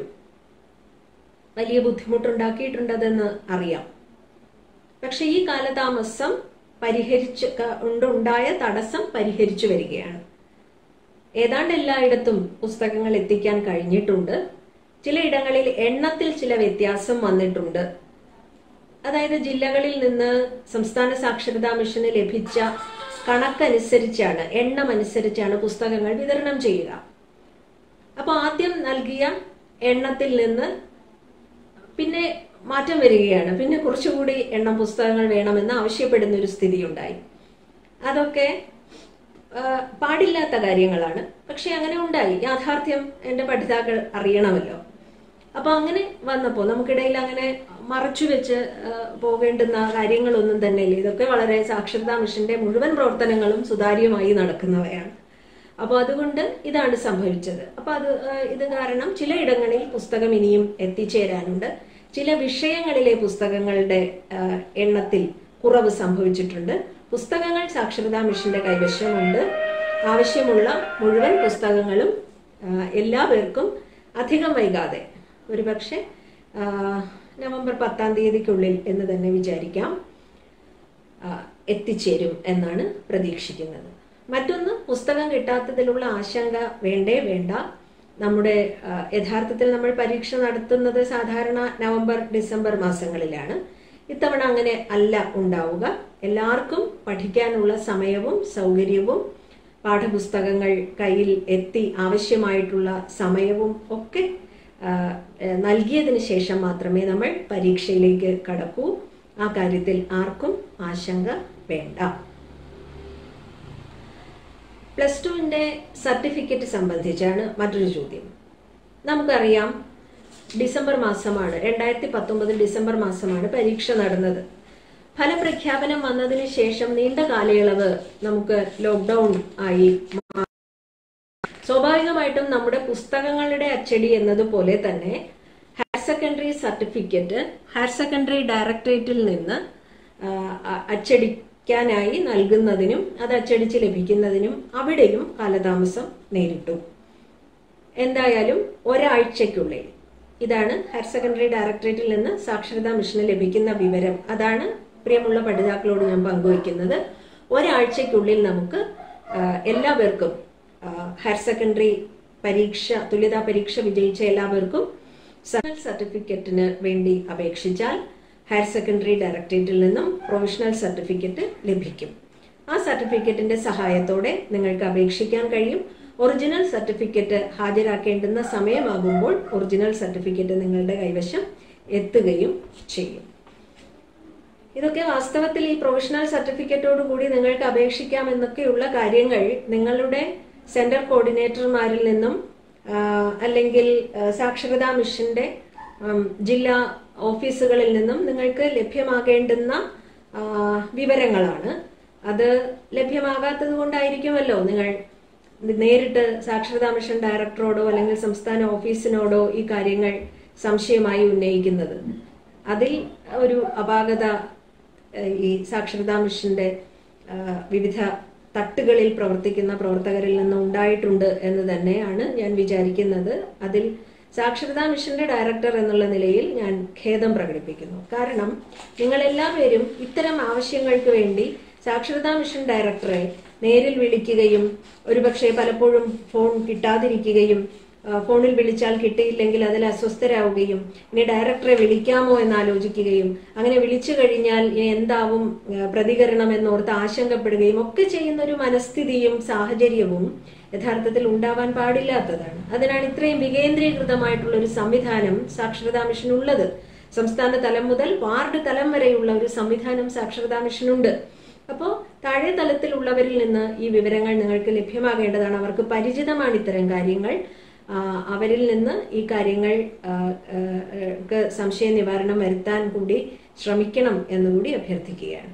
വലിയ ബുദ്ധിമുട്ടുണ്ടാക്കിയിട്ടുണ്ടതെന്ന് അറിയാം പക്ഷെ ഈ കാലതാമസം പരിഹരിച്ച് ക- ഉണ്ടായ തടസ്സം പരിഹരിച്ചു വരികയാണ് ഏതാണ്ട് എല്ലായിടത്തും പുസ്തകങ്ങൾ എത്തിക്കാൻ കഴിഞ്ഞിട്ടുണ്ട് ചിലയിടങ്ങളിൽ എണ്ണത്തിൽ ചില വ്യത്യാസം വന്നിട്ടുണ്ട് അതായത് ജില്ലകളിൽ നിന്ന് സംസ്ഥാന സാക്ഷരതാ മിഷന് ലഭിച്ച കണക്കനുസരിച്ചാണ് എണ്ണം അനുസരിച്ചാണ് പുസ്തകങ്ങൾ വിതരണം ചെയ്യുക അപ്പോൾ ആദ്യം നൽകിയ എണ്ണത്തിൽ നിന്ന് പിന്നെ മാറ്റം വരികയാണ് പിന്നെ കുറച്ചുകൂടി എണ്ണം പുസ്തകങ്ങൾ വേണമെന്ന് ആവശ്യപ്പെടുന്ന ഒരു സ്ഥിതി ഉണ്ടായി അതൊക്കെ ആ, പാടില്ലാത്ത കാര്യങ്ങളാണ് പക്ഷെ അങ്ങനെ ഉണ്ടായി യാഥാർത്ഥ്യം എൻ്റെ പഠിതാക്കൾ അറിയണമല്ലോ അപ്പൊ അങ്ങനെ വന്നപ്പോൾ നമുക്കിടയിൽ അങ്ങനെ മറച്ചു വെച്ച് ആ, പോകേണ്ടുന്ന കാര്യങ്ങളൊന്നും തന്നെ ഇല്ല ഇതൊക്കെ വളരെ സാക്ഷരതാ മിഷന്റെ മുഴുവൻ പ്രവർത്തനങ്ങളും സുതാര്യമായി നടക്കുന്നവയാണ് അപ്പോൾ അതുകൊണ്ട് ഇതാണ് സംഭവിച്ചത് അപ്പൊ അത് ആ, ഇത് കാരണം ചിലയിടങ്ങളിൽ പുസ്തകം ഇനിയും എത്തിച്ചേരാനുണ്ട് ചില വിഷയങ്ങളിലെ പുസ്തകങ്ങളുടെ ആ, എണ്ണത്തിൽ കുറവ് സംഭവിച്ചിട്ടുണ്ട് പുസ്തകങ്ങൾ സാക്ഷരതാ മിഷന്റെ കൈവശമുണ്ട് ആവശ്യമുള്ള മുഴുവൻ പുസ്തകങ്ങളും ആ, എല്ലാ പേർക്കും അധികം വൈകാതെ ഒരുപക്ഷെ ആ, നവംബർ പത്താം തീയതിക്കുള്ളിൽ എന്ന് തന്നെ വിചാരിക്കാം ആ, എത്തിച്ചേരും എന്നാണ് പ്രതീക്ഷിക്കുന്നത് മറ്റൊന്ന് പുസ്തകം കിട്ടാത്തതിലുള്ള ആശങ്ക വേണ്ടേ വേണ്ട നമ്മുടെ ആ, യഥാർത്ഥത്തിൽ നമ്മൾ പരീക്ഷ നടത്തുന്നത് സാധാരണ നവംബർ ഡിസംബർ മാസങ്ങളിലാണ് ഇത്തവണ അങ്ങനെ അല്ല ഉണ്ടാവുക എല്ലാവർക്കും പഠിക്കാനുള്ള സമയവും സൗകര്യവും പാഠപുസ്തകങ്ങൾ കയ്യിൽ എത്തി ആവശ്യമായിട്ടുള്ള സമയവും ഒക്കെ ആ, ഏ, നൽകിയതിന് ശേഷം മാത്രമേ നമ്മൾ പരീക്ഷയിലേക്ക് കടക്കൂ ആ കാര്യത്തിൽ ആർക്കും ആശങ്ക വേണ്ട പ്ലസ് ടുവിൻ്റെ സർട്ടിഫിക്കറ്റ് സംബന്ധിച്ചാണ് മറ്റൊരു ചോദ്യം നമുക്കറിയാം ഡിസംബർ മാസമാണ് രണ്ടായിരത്തി പത്തൊമ്പത് ഡിസംബർ മാസമാണ് പരീക്ഷ നടന്നത് ഫലപ്രഖ്യാപനം വന്നതിന് ശേഷം നീണ്ട കാലയളവ് നമുക്ക് ലോക്ക്ഡൗൺ ആയി മാ- സ്വാഭാവികമായിട്ടും നമ്മുടെ പുസ്തകങ്ങളുടെ അച്ചടി എന്നതുപോലെ തന്നെ higher secondary certificate higher secondary ഡയറക്ടറേറ്റിൽ നിന്ന് ആ, അ- അച്ചടിക്കാനായി നൽകുന്നതിനും അത് അച്ചടിച്ച് ലഭിക്കുന്നതിനും അവിടെയും കാലതാമസം നേരിട്ടു എന്തായാലും ഒരാഴ്ചയ്ക്കുള്ളിൽ ഇതാണ് ഹയർ സെക്കൻഡറി ഡയറക്ടറേറ്റിൽ നിന്ന് സാക്ഷരതാ മിഷന് ലഭിക്കുന്ന വിവരം അതാണ് പ്രിയമുള്ള പഠിതാക്കളോട് ഞാൻ പങ്കുവയ്ക്കുന്നത് ഒരാഴ്ചയ്ക്കുള്ളിൽ നമുക്ക് ആ, എല്ലാവർക്കും ആ, ഹയർ സെക്കൻഡറി പരീക്ഷ തുല്യതാ പരീക്ഷ വിജയിച്ച എല്ലാവർക്കും സർട്ടിഫിക്കറ്റ് സർട്ടിഫിക്കറ്റിന് വേണ്ടി അപേക്ഷിച്ചാൽ ഹയർ സെക്കൻഡറി ഡയറക്ടറേറ്റിൽ നിന്നും പ്രൊവിഷണൽ സർട്ടിഫിക്കറ്റ് ലഭിക്കും ആ സർട്ടിഫിക്കറ്റിന്റെ സഹായത്തോടെ നിങ്ങൾക്ക് അപേക്ഷിക്കാൻ കഴിയും ഒറിജിനൽ സർട്ടിഫിക്കറ്റ് ഹാജരാക്കേണ്ടുന്ന സമയമാകുമ്പോൾ ഒറിജിനൽ സർട്ടിഫിക്കറ്റ് നിങ്ങളുടെ കൈവശം എത്തുകയും ചെയ്യും ഇതൊക്കെ വാസ്തവത്തിൽ ഈ പ്രൊഫഷണൽ സർട്ടിഫിക്കറ്റോട് കൂടി നിങ്ങൾക്ക് അപേക്ഷിക്കാം എന്നൊക്കെയുള്ള കാര്യങ്ങൾ നിങ്ങളുടെ സെന്റർ കോർഡിനേറ്റർമാരിൽ നിന്നും ആ, അല്ലെങ്കിൽ ആ, സാക്ഷരതാ മിഷന്റെ ഉം, ജില്ലാ ഓഫീസുകളിൽ നിന്നും നിങ്ങൾക്ക് ലഭ്യമാകേണ്ടുന്ന ആ, വിവരങ്ങളാണ് അത് ലഭ്യമാകാത്തത് കൊണ്ടായിരിക്കുമല്ലോ നിങ്ങൾ നേരിട്ട് സാക്ഷരതാ മിഷൻ ഡയറക്ടറോടോ അല്ലെങ്കിൽ സംസ്ഥാന ഓഫീസിനോടോ ഈ കാര്യങ്ങൾ സംശയമായി ഉന്നയിക്കുന്നത് അതിൽ ഒരു അപാകത ഏഹ്, ഈ സാക്ഷരതാ മിഷന്റെ ആഹ്, വിവിധ തട്ടുകളിൽ പ്രവർത്തിക്കുന്ന പ്രവർത്തകരിൽ നിന്ന് ഉണ്ടായിട്ടുണ്ട് എന്ന് തന്നെയാണ് ഞാൻ വിചാരിക്കുന്നത് അതിൽ സാക്ഷരതാ മിഷന്റെ ഡയറക്ടർ എന്നുള്ള നിലയിൽ ഞാൻ ഖേദം പ്രകടിപ്പിക്കുന്നു കാരണം നിങ്ങൾ എല്ലാവരും ഇത്തരം ആവശ്യങ്ങൾക്ക് വേണ്ടി സാക്ഷരതാ മിഷൻ ഡയറക്ടറെ നേരിൽ വിളിക്കുകയും ഒരുപക്ഷെ പലപ്പോഴും ഫോൺ കിട്ടാതിരിക്കുകയും ആ, ഫോണിൽ വിളിച്ചാൽ കിട്ടിയില്ലെങ്കിൽ അതിൽ അസ്വസ്ഥരാവുകയും ഇനി ഡയറക്ടറെ വിളിക്കാമോ എന്ന് ആലോചിക്കുകയും അങ്ങനെ വിളിച്ചു കഴിഞ്ഞാൽ ഇനി എന്താവും ആ, പ്രതികരണം എന്നോർത്ത് ആശങ്കപ്പെടുകയും ഒക്കെ ചെയ്യുന്ന ഒരു മനസ്ഥിതിയും സാഹചര്യവും യഥാർത്ഥത്തിൽ ഉണ്ടാവാൻ പാടില്ലാത്തതാണ് അതിനാണ് ഇത്രയും വികേന്ദ്രീകൃതമായിട്ടുള്ള ഒരു സംവിധാനം സാക്ഷരതാ മിഷൻ ഉള്ളത് സംസ്ഥാന തലം മുതൽ വാർഡ് തലം വരെയുള്ള ഒരു സംവിധാനം സാക്ഷരതാ മിഷനുണ്ട് അപ്പോൾ താഴെ തലത്തിലുള്ളവരിൽ നിന്ന് ഈ വിവരങ്ങൾ നിങ്ങൾക്ക് ലഭ്യമാകേണ്ടതാണ് അവർക്ക് പരിചിതമാണ് ഇത്തരം കാര്യങ്ങൾ ആ, അവരിൽ നിന്ന് ഈ കാര്യങ്ങൾ ആ, ആ, ക്ക് സംശയ നിവാരണം വരുത്താൻ കൂടി ശ്രമിക്കണം എന്നുകൂടി അഭ്യർത്ഥിക്കുകയാണ്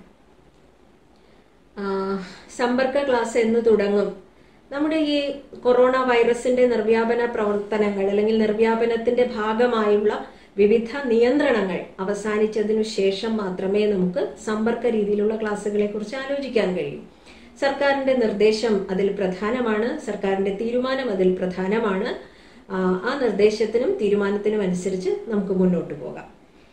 ആ, സമ്പർക്ക ക്ലാസ് എന്ന് തുടങ്ങും നമ്മുടെ ഈ കൊറോണ വൈറസിന്റെ നിർവ്യാപന പ്രവർത്തനങ്ങൾ അല്ലെങ്കിൽ നിർവ്യാപനത്തിന്റെ ഭാഗമായുള്ള വിവിധ നിയന്ത്രണങ്ങൾ അവസാനിച്ചതിനു ശേഷം മാത്രമേ നമുക്ക് സമ്പർക്ക രീതിയിലുള്ള ക്ലാസ്സുകളെ കുറിച്ച് ആലോചിക്കാൻ കഴിയൂ സർക്കാരിന്റെ നിർദ്ദേശം അതിൽ പ്രധാനമാണ് സർക്കാരിന്റെ തീരുമാനം അതിൽ പ്രധാനമാണ് ആ, ആ നിർദ്ദേശത്തിനും തീരുമാനത്തിനും അനുസരിച്ച് നമുക്ക് മുന്നോട്ട് പോകാം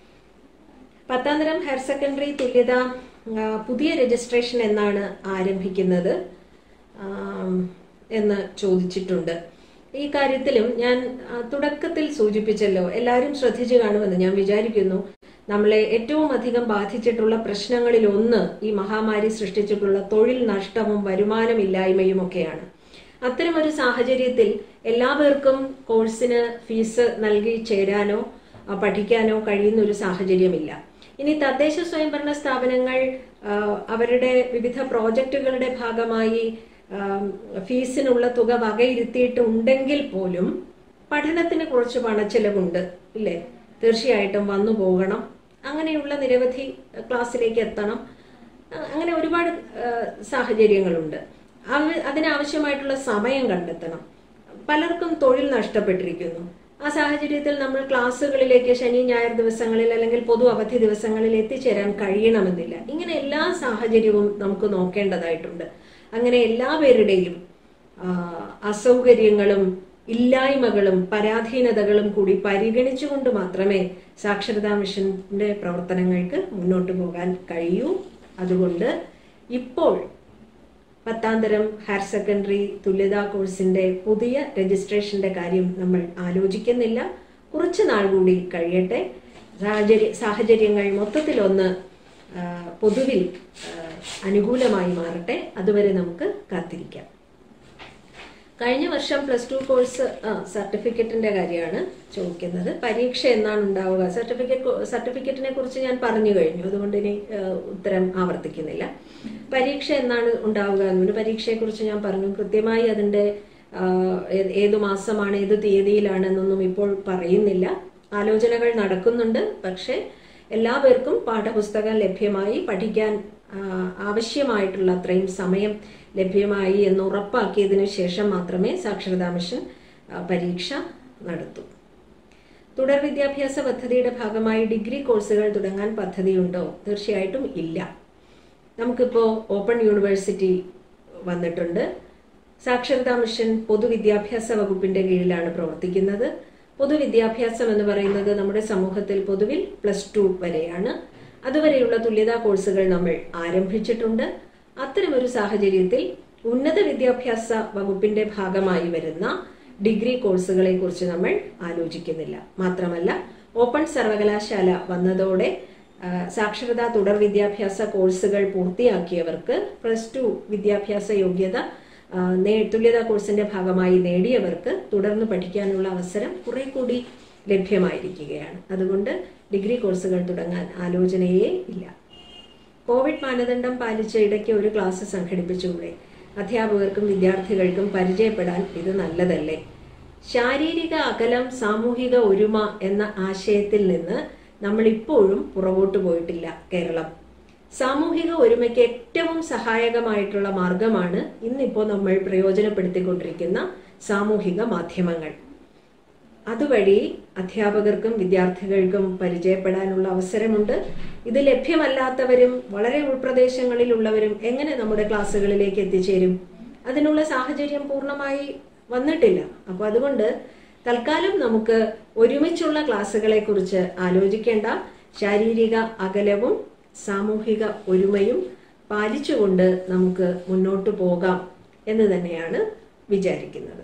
പത്താം തരം ഹയർ സെക്കൻഡറി തുല്യത ആ, പുതിയ രജിസ്ട്രേഷൻ എന്നാണ് ആരംഭിക്കുന്നത് ആം, എന്ന് ചോദിച്ചിട്ടുണ്ട് ഈ കാര്യത്തിലും ഞാൻ ആ, തുടക്കത്തിൽ സൂചിപ്പിച്ചല്ലോ എല്ലാവരും ശ്രദ്ധിച്ചു കാണുമെന്ന് ഞാൻ വിചാരിക്കുന്നു നമ്മളെ ഏറ്റവും അധികം ബാധിച്ചിട്ടുള്ള പ്രശ്നങ്ങളിൽ ഒന്ന് ഈ മഹാമാരി സൃഷ്ടിച്ചിട്ടുള്ള തൊഴിൽ നഷ്ടവും വരുമാനമില്ലായ്മയും ഒക്കെയാണ് അത്തരമൊരു സാഹചര്യത്തിൽ എല്ലാവർക്കും കോഴ്സിന് ഫീസ് നൽകി ചേരാനോ ആ, പഠിക്കാനോ കഴിയുന്ന ഒരു സാഹചര്യമില്ല ഇനി തദ്ദേശ സ്വയംഭരണ സ്ഥാപനങ്ങൾ ആ, അവരുടെ വിവിധ പ്രോജക്റ്റുകളുടെ ഭാഗമായി ആം, ഫീസിനുള്ള തുക വകയിരുത്തിയിട്ടുണ്ടെങ്കിൽ പോലും പഠനത്തിന് കുറച്ച് പണച്ചെലവുണ്ട് ഇല്ലേ തീർച്ചയായിട്ടും വന്നു പോകണം അങ്ങനെയുള്ള നിരവധി ക്ലാസ്സിലേക്ക് എത്തണം അ- അങ്ങനെ ഒരുപാട് ആ, സാഹചര്യങ്ങളുണ്ട് അവ- അതിനാവശ്യമായിട്ടുള്ള സമയം കണ്ടെത്തണം പലർക്കും തൊഴിൽ നഷ്ടപ്പെട്ടിരിക്കുന്നു ആ സാഹചര്യത്തിൽ നമ്മൾ ക്ലാസ്സുകളിലേക്ക് ശനി ഞായർ ദിവസങ്ങളിൽ അല്ലെങ്കിൽ പൊതു അവധി ദിവസങ്ങളിൽ എത്തിച്ചേരാൻ കഴിയണമെന്നില്ല ഇങ്ങനെ എല്ലാ സാഹചര്യവും നമുക്ക് നോക്കേണ്ടതായിട്ടുണ്ട് അങ്ങനെ എല്ലാവരുടെയും ആ, അസൗകര്യങ്ങളും ഇല്ലായ്മകളും പരാധീനതകളും കൂടി പരിഗണിച്ചുകൊണ്ട് മാത്രമേ സാക്ഷരതാ മിഷന്റെ പ്രവർത്തനങ്ങൾക്ക് മുന്നോട്ട് പോകാൻ കഴിയൂ അതുകൊണ്ട് ഇപ്പോൾ പത്താം തരം ഹയർ സെക്കൻഡറി തുല്യതാ കോഴ്സിന്റെ പുതിയ രജിസ്ട്രേഷന്റെ കാര്യം നമ്മൾ ആലോചിക്കുന്നില്ല കുറച്ച് നാൾ കൂടി കഴിയട്ടെ സാഹചര്യ സാഹചര്യങ്ങൾ മൊത്തത്തിലൊന്ന് ആ, പൊതുവിൽ ആ, അനുകൂലമായി മാറട്ടെ അതുവരെ നമുക്ക് കാത്തിരിക്കാം കഴിഞ്ഞ വർഷം പ്ലസ് ടു കോഴ്സ് ആ സർട്ടിഫിക്കറ്റിന്റെ കാര്യമാണ് ചോദിക്കുന്നത് പരീക്ഷ എന്നാണ് ഉണ്ടാവുക സർട്ടിഫിക്കറ്റ് സർട്ടിഫിക്കറ്റിനെ കുറിച്ച് ഞാൻ പറഞ്ഞു കഴിഞ്ഞു അതുകൊണ്ട് ഇനി ആ, ഉത്തരം ആവർത്തിക്കുന്നില്ല പരീക്ഷ എന്നാണ് ഉണ്ടാവുക എന്നുണ്ട് പരീക്ഷയെക്കുറിച്ച് ഞാൻ പറഞ്ഞു കൃത്യമായി അതിന്റെ ആ, ഏ- ഏതു മാസമാണ് ഏത് തീയതിയിലാണെന്നൊന്നും ഇപ്പോൾ പറയുന്നില്ല ആലോചനകൾ നടക്കുന്നുണ്ട് പക്ഷേ എല്ലാവർക്കും പാഠപുസ്തകം ലഭ്യമായി പഠിക്കാൻ ആ, ആവശ്യമായിട്ടുള്ള അത്രയും സമയം ലഭ്യമായി എന്ന് ഉറപ്പാക്കിയതിനു ശേഷം മാത്രമേ സാക്ഷരതാ മിഷൻ ആ, പരീക്ഷ നടത്തൂ തുടർ വിദ്യാഭ്യാസ പദ്ധതിയുടെ ഭാഗമായി ഡിഗ്രി കോഴ്സുകൾ തുടങ്ങാൻ പദ്ധതിയുണ്ടോ തീർച്ചയായിട്ടും ഇല്ല നമുക്കിപ്പോൾ ഓപ്പൺ യൂണിവേഴ്സിറ്റി വന്നിട്ടുണ്ട് സാക്ഷരതാ മിഷൻ പൊതുവിദ്യാഭ്യാസ വകുപ്പിന്റെ കീഴിലാണ് പ്രവർത്തിക്കുന്നത് പൊതുവിദ്യാഭ്യാസം എന്ന് പറയുന്നത് നമ്മുടെ സമൂഹത്തിൽ പൊതുവിൽ പ്ലസ് ടു വരെയാണ് അതുവരെയുള്ള തുല്യതാ കോഴ്സുകൾ നമ്മൾ ആരംഭിച്ചിട്ടുണ്ട് അത്തരമൊരു സാഹചര്യത്തിൽ ഉന്നത വിദ്യാഭ്യാസ വകുപ്പിന്റെ ഭാഗമായി വരുന്ന ഡിഗ്രി കോഴ്സുകളെ കുറിച്ച് നമ്മൾ ആലോചിക്കുന്നില്ല മാത്രമല്ല ഓപ്പൺ സർവകലാശാല വന്നതോടെ ആ, സാക്ഷരതാ തുടർ വിദ്യാഭ്യാസ കോഴ്സുകൾ പൂർത്തിയാക്കിയവർക്ക് പ്ലസ് ടു വിദ്യാഭ്യാസ യോഗ്യത ആ, നേ- തുല്യതാ കോഴ്സിന്റെ ഭാഗമായി നേടിയവർക്ക് തുടർന്ന് പഠിക്കാനുള്ള അവസരം കുറെ കൂടി ലഭ്യമായിരിക്കുകയാണ് അതുകൊണ്ട് ഡിഗ്രി കോഴ്സുകൾ തുടങ്ങാൻ ആലോചനയേ ഇല്ല കോവിഡ് മാനദണ്ഡം പാലിച്ച് ഇടയ്ക്ക് ഒരു ക്ലാസ് സംഘടിപ്പിച്ചുകൂടെ അധ്യാപകർക്കും വിദ്യാർത്ഥികൾക്കും പരിചയപ്പെടാൻ ഇത് നല്ലതല്ലേ ശാരീരിക അകലം സാമൂഹിക ഒരുമ എന്ന ആശയത്തിൽ നിന്ന് നമ്മൾ ഇപ്പോഴും പുറകോട്ട് പോയിട്ടില്ല കേരളം സാമൂഹിക ഒരുമയ്ക്ക് ഏറ്റവും സഹായകമായിട്ടുള്ള മാർഗമാണ് ഇന്നിപ്പോൾ നമ്മൾ പ്രയോജനപ്പെടുത്തിക്കൊണ്ടിരിക്കുന്ന സാമൂഹിക മാധ്യമങ്ങൾ അതുവഴി അധ്യാപകർക്കും വിദ്യാർത്ഥികൾക്കും പരിചയപ്പെടാനുള്ള അവസരമുണ്ട് ഇത് ലഭ്യമല്ലാത്തവരും വളരെ ഉൾപ്രദേശങ്ങളിലുള്ളവരും എങ്ങനെ നമ്മുടെ ക്ലാസ്സുകളിലേക്ക് എത്തിച്ചേരും അതിനുള്ള സാഹചര്യം പൂർണ്ണമായി വന്നിട്ടില്ല അപ്പോൾ അതുകൊണ്ട് തൽക്കാലം നമുക്ക് ഒരുമിച്ചുള്ള ക്ലാസ്സുകളെ കുറിച്ച് ആലോചിക്കേണ്ട ശാരീരിക അകലവും സാമൂഹിക ഒരുമയും പാലിച്ചുകൊണ്ട് നമുക്ക് മുന്നോട്ട് പോകാം എന്ന് തന്നെയാണ് വിചാരിക്കുന്നത്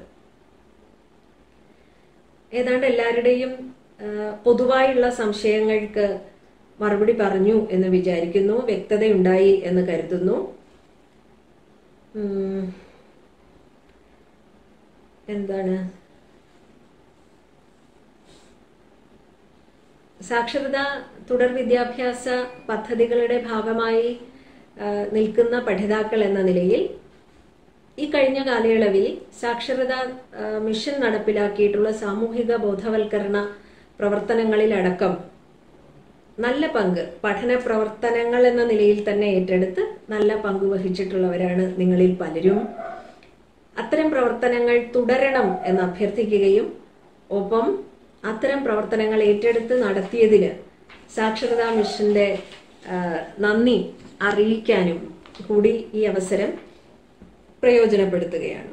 ഏതാണ്ട് എല്ലാവരുടെയും ആ, പൊതുവായുള്ള സംശയങ്ങൾക്ക് മറുപടി പറഞ്ഞു എന്ന് വിചാരിക്കുന്നു വ്യക്തതയുണ്ടായി എന്ന് കരുതുന്നു ഉം. എന്താണ് സാക്ഷരത തുടർ വിദ്യാഭ്യാസ പദ്ധതികളുടെ ഭാഗമായി ആ, നിൽക്കുന്ന പഠിതാക്കൾ എന്ന നിലയിൽ ഈ കഴിഞ്ഞ കാലയളവിൽ സാക്ഷരത ആ, മിഷൻ നടപ്പിലാക്കിയിട്ടുള്ള സാമൂഹിക ബോധവൽക്കരണ പ്രവർത്തനങ്ങളിലടക്കം നല്ല പങ്ക് പഠന പ്രവർത്തനങ്ങൾ എന്ന നിലയിൽ തന്നെ ഏറ്റെടുത്ത് നല്ല പങ്ക് വഹിച്ചിട്ടുള്ളവരാണ് നിങ്ങളിൽ പലരും അത്തരം പ്രവർത്തനങ്ങൾ തുടരണം എന്ന് അഭ്യർത്ഥിക്കുകയും ഒപ്പം അത്തരം പ്രവർത്തനങ്ങൾ ഏറ്റെടുത്ത് നടത്തിയതിന് സാക്ഷരതാ മിഷന്റെ ആ, നന്ദി അറിയിക്കാനും കൂടി ഈ അവസരം പ്രയോജനപ്പെടുത്തുകയാണ്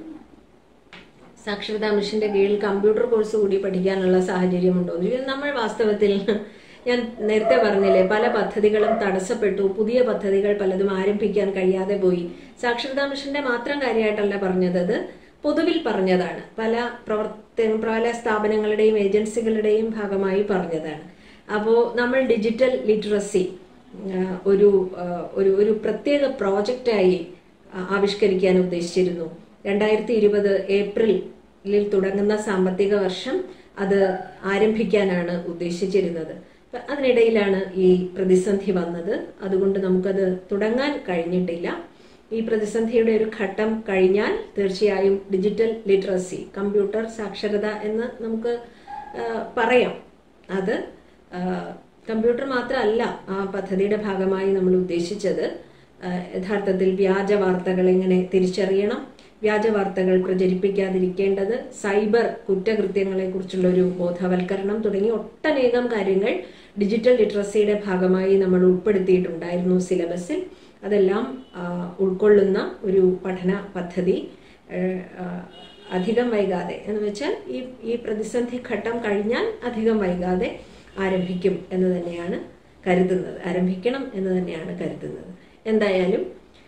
സാക്ഷരതാ മിഷന്റെ കീഴിൽ കമ്പ്യൂട്ടർ കോഴ്സ് കൂടി പഠിക്കാനുള്ള സാഹചര്യമുണ്ടോ എന്ന് ചോദിച്ചാൽ നമ്മൾ വാസ്തവത്തിൽ ഞാൻ നേരത്തെ പറഞ്ഞില്ലേ പല പദ്ധതികളും തടസ്സപ്പെട്ടു പുതിയ പദ്ധതികൾ പലതും ആരംഭിക്കാൻ കഴിയാതെ പോയി സാക്ഷരതാ മിഷന്റെ മാത്രം കാര്യമായിട്ടല്ല പറഞ്ഞത് അത് പൊതുവിൽ പറഞ്ഞതാണ് പല പ്രവർത്ത പല സ്ഥാപനങ്ങളുടെയും ഏജൻസികളുടെയും ഭാഗമായി പറഞ്ഞതാണ് അപ്പോൾ നമ്മൾ ഡിജിറ്റൽ ലിറ്ററസി ഒരു ആ, ഒരു ഒരു പ്രത്യേക പ്രോജക്റ്റായി ആ- ആവിഷ്കരിക്കാൻ ഉദ്ദേശിച്ചിരുന്നു രണ്ടായിരത്തി ഇരുപത് ഏപ്രിലിൽ തുടങ്ങുന്ന സാമ്പത്തിക വർഷം അത് ആരംഭിക്കാനാണ് ഉദ്ദേശിച്ചിരുന്നത് അപ്പൊ അതിനിടയിലാണ് ഈ പ്രതിസന്ധി വന്നത് അതുകൊണ്ട് നമുക്കത് തുടങ്ങാൻ കഴിഞ്ഞിട്ടില്ല ഈ പ്രതിസന്ധിയുടെ ഒരു ഘട്ടം കഴിഞ്ഞാൽ തീർച്ചയായും ഡിജിറ്റൽ ലിറ്ററസി കമ്പ്യൂട്ടർ സാക്ഷരത എന്ന് നമുക്ക് ആ, പറയാം അത് ആ, കമ്പ്യൂട്ടർ മാത്രമല്ല ആ പദ്ധതിയുടെ ഭാഗമായി നമ്മൾ ഉദ്ദേശിച്ചത് ആ, യഥാർത്ഥത്തിൽ വ്യാജ വാർത്തകൾ എങ്ങനെ തിരിച്ചറിയണം വ്യാജ വാർത്തകൾ പ്രചരിപ്പിക്കാതിരിക്കേണ്ടത് സൈബർ കുറ്റകൃത്യങ്ങളെ കുറിച്ചുള്ള ഒരു ബോധവൽക്കരണം തുടങ്ങി ഒട്ടനേകം കാര്യങ്ങൾ ഡിജിറ്റൽ ലിറ്ററസിയുടെ ഭാഗമായി നമ്മൾ ഉൾപ്പെടുത്തിയിട്ടുണ്ടായിരുന്നു സിലബസിൽ അതെല്ലാം ആ, ഉൾക്കൊള്ളുന്ന ഒരു പഠന പദ്ധതി ആ, ആ, അധികം വൈകാതെ എന്ന് വെച്ചാൽ ഈ ഈ പ്രതിസന്ധി ഘട്ടം കഴിഞ്ഞാൽ അധികം വൈകാതെ ആരംഭിക്കും എന്ന് തന്നെയാണ് കരുതുന്നത് ആരംഭിക്കണം എന്ന് തന്നെയാണ് കരുതുന്നത് എന്തായാലും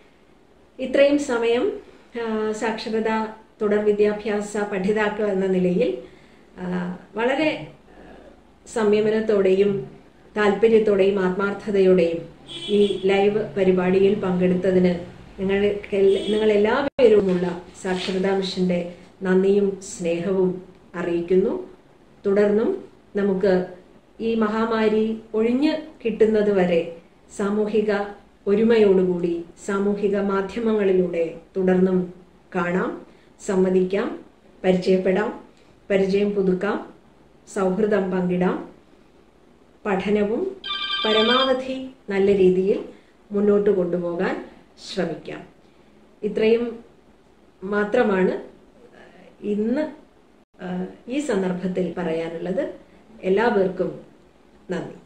ഇത്രയും സമയം ആ, സാക്ഷരത തുടർ വിദ്യാഭ്യാസ പഠിതാക്കൾ എന്ന നിലയിൽ ആ, വളരെ ആ, സംയമനത്തോടെയും താല്പര്യത്തോടെയും ആത്മാർത്ഥതയോടെയും ഈ ലൈവ് പരിപാടിയിൽ പങ്കെടുത്തതിന് നിങ്ങൾ നിങ്ങൾ എല്ലാവരുമുള്ള സാക്ഷരതാ മിഷന്റെ നന്ദിയും സ്നേഹവും അറിയിക്കുന്നു തുടർന്നും നമുക്ക് ഈ മഹാമാരി ഒഴിഞ്ഞു കിട്ടുന്നത് വരെ സാമൂഹിക ഒരുമയോടുകൂടി സാമൂഹിക മാധ്യമങ്ങളിലൂടെ തുടർന്നും കാണാം സംവദിക്കാം പരിചയപ്പെടാം പരിചയം പുതുക്കാം സൗഹൃദം പങ്കിടാം പഠനവും പരമാവധി നല്ല രീതിയിൽ മുന്നോട്ട് കൊണ്ടുപോകാൻ ശ്രമിക്കാം ഇത്രയും മാത്രമാണ് ഏഹ്, ഇന്ന് ഏഹ്, ഈ സന്ദർഭത്തിൽ പറയാനുള്ളത് എല്ലാവർക്കും നന്ദി